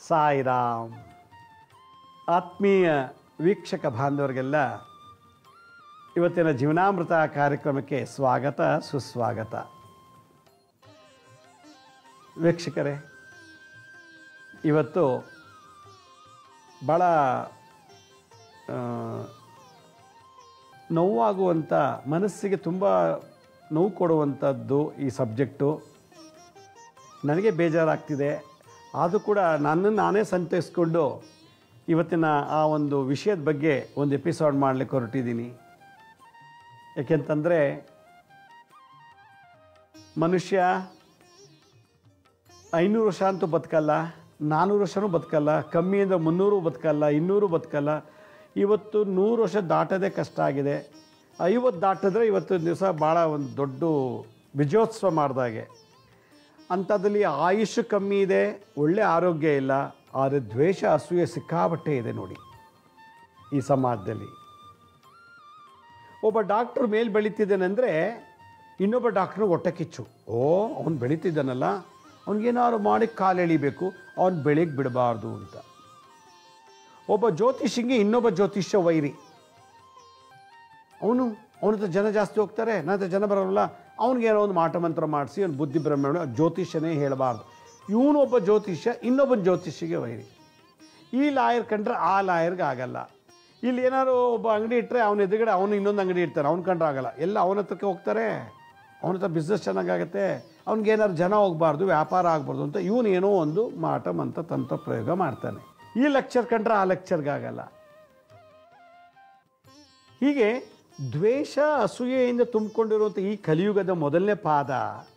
ಸಾಯಿರಾಮ್ ಆತ್ಮೀಯ ವೀಕ್ಷಕ ಬಾಂಧವರಿಗೆಲ್ಲ ಇವತ್ತಿನ ಜೀವನಾಮೃತ ಕಾರ್ಯಕ್ರಮಕ್ಕೆ ಸ್ವಾಗತ ಸುಸ್ವಾಗತ ವೀಕ್ಷಕರೇ ಇವತ್ತು ಭಾಳ ಆ, ನೋವಾಗುವಂಥ ಮನಸ್ಸಿಗೆ ತುಂಬ ನೋವು ಕೊಡುವಂಥದ್ದು ಈ ಸಬ್ಜೆಕ್ಟು ನನಗೆ ಬೇಜಾರಾಗ್ತಿದೆ ಆದರೂ ಕೂಡ ನನ್ನನ್ನು ನಾನೇ ಸಂತೈಸ್ಕೊಂಡು ಇವತ್ತಿನ ಆ ಒಂದು ವಿಷಯದ ಬಗ್ಗೆ ಒಂದು ಎಪಿಸೋಡ್ ಮಾಡಲಿಕ್ಕೆ ಹೊರಟಿದ್ದೀನಿ ಯಾಕೆಂತಂದರೆ ಮನುಷ್ಯ ಐನೂರು ವರ್ಷ ಅಂತೂ ಬದುಕಲ್ಲ ನಾನ್ನೂರು ವರ್ಷನೂ ಬದುಕಲ್ಲ ಕಮ್ಮಿ ಅಂದರೆ ಮುನ್ನೂರು ಬದುಕಲ್ಲ ಇನ್ನೂರು ಬದುಕಲ್ಲ ಇವತ್ತು ನೂರು ವರ್ಷ ದಾಟೋದೇ ಕಷ್ಟ ಆಗಿದೆ ಐವತ್ತು ದಾಟಿದ್ರೆ ಇವತ್ತು ದಿವಸ ಭಾಳ ಒಂದು ದೊಡ್ಡ ವಿಜಯೋತ್ಸವ ಮಾಡ್ದಾಗೆ ಅಂಥದ್ರಲ್ಲಿ ಆಯುಷ್ ಕಮ್ಮಿ ಇದೆ ಒಳ್ಳೆ ಆರೋಗ್ಯ ಇಲ್ಲ ಆದರೆ ದ್ವೇಷ ಅಸೂಯೆ ಸಿಕ್ಕಾಬಟ್ಟೆ ಇದೆ ನೋಡಿ ಈ ಸಮಾಜದಲ್ಲಿ ಒಬ್ಬ ಡಾಕ್ಟ್ರ್ ಮೇಲೆ ಬೆಳೀತಿದ್ದಾನೆಂದರೆ ಇನ್ನೊಬ್ಬ ಡಾಕ್ಟ್ರಿಗೆ ಹೊಟ್ಟೆ ಕಿಚ್ಚು ಓ ಅವ್ನು ಬೆಳೀತಿದ್ದಾನಲ್ಲ ಅವ್ನಿಗೇನಾದ್ರು ಮಾಡಿ ಕಾಲು ಎಳಿಬೇಕು ಅವ್ನು ಬೆಳಿಗ್ಗೆ ಬಿಡಬಾರ್ದು ಅಂತ ಒಬ್ಬ ಜ್ಯೋತಿಷಿಗೆ ಇನ್ನೊಬ್ಬ ಜ್ಯೋತಿಷ್ಯ ವೈರಿ ಅವನು ಅವನ ಹತ್ರ ಜನ ಜಾಸ್ತಿ ಹೋಗ್ತಾರೆ ನನ್ನ ಹತ್ರ ಜನ ಬರೋಲ್ಲ ಅವ್ನಿಗೇನೋ ಒಂದು ಮಾಟ ಮಂತ್ರ ಮಾಡಿಸಿ ಅವ್ನು ಬುದ್ಧಿ ಬ್ರಹ್ಮಣ ಜ್ಯೋತಿಷ್ಯನೇ ಹೇಳಬಾರ್ದು ಇವನು ಒಬ್ಬ ಜ್ಯೋತಿಷ್ಯ ಇನ್ನೊಬ್ಬನ ಜ್ಯೋತಿಷಿಗೆ ವೈರಿ ಈ ಲಾಯರ್ ಕಂಡ್ರೆ ಆ ಲಾಯರ್ಗೆ ಆಗಲ್ಲ ಇಲ್ಲಿ ಏನಾದ್ರು ಒಬ್ಬ ಅಂಗಡಿ ಇಟ್ಟರೆ ಅವನ ಎದುರುಗಡೆ ಅವನು ಇನ್ನೊಂದು ಅಂಗಡಿ ಇಡ್ತಾನೆ ಅವ್ನು ಕಂಡ್ರೆ ಆಗಲ್ಲ ಎಲ್ಲ ಅವನ ಹತ್ರಕ್ಕೆ ಹೋಗ್ತಾರೆ ಅವನ ಹತ್ರ ಬಿಸ್ನೆಸ್ ಚೆನ್ನಾಗಾಗತ್ತೆ ಅವ್ನಿಗೆ ಏನಾದ್ರು ಜನ ಹೋಗಬಾರ್ದು ವ್ಯಾಪಾರ ಆಗಬಾರ್ದು ಅಂತ ಇವನು ಏನೋ ಒಂದು ಮಾಟ ಮಂತ್ರ ತಂತ್ರ ಪ್ರಯೋಗ ಮಾಡ್ತಾನೆ ಈ ಲೆಕ್ಚರ್ ಕಂಡ್ರೆ ಆ ಲೆಕ್ಚರ್ಗೆ ಆಗಲ್ಲ ಹೀಗೆ ದ್ವೇಷ ಅಸೂಯೆಯಿಂದ ತುಂಬಿಕೊಂಡಿರುವಂಥ ಈ ಕಲಿಯುಗದ ಮೊದಲನೇ ಪಾದ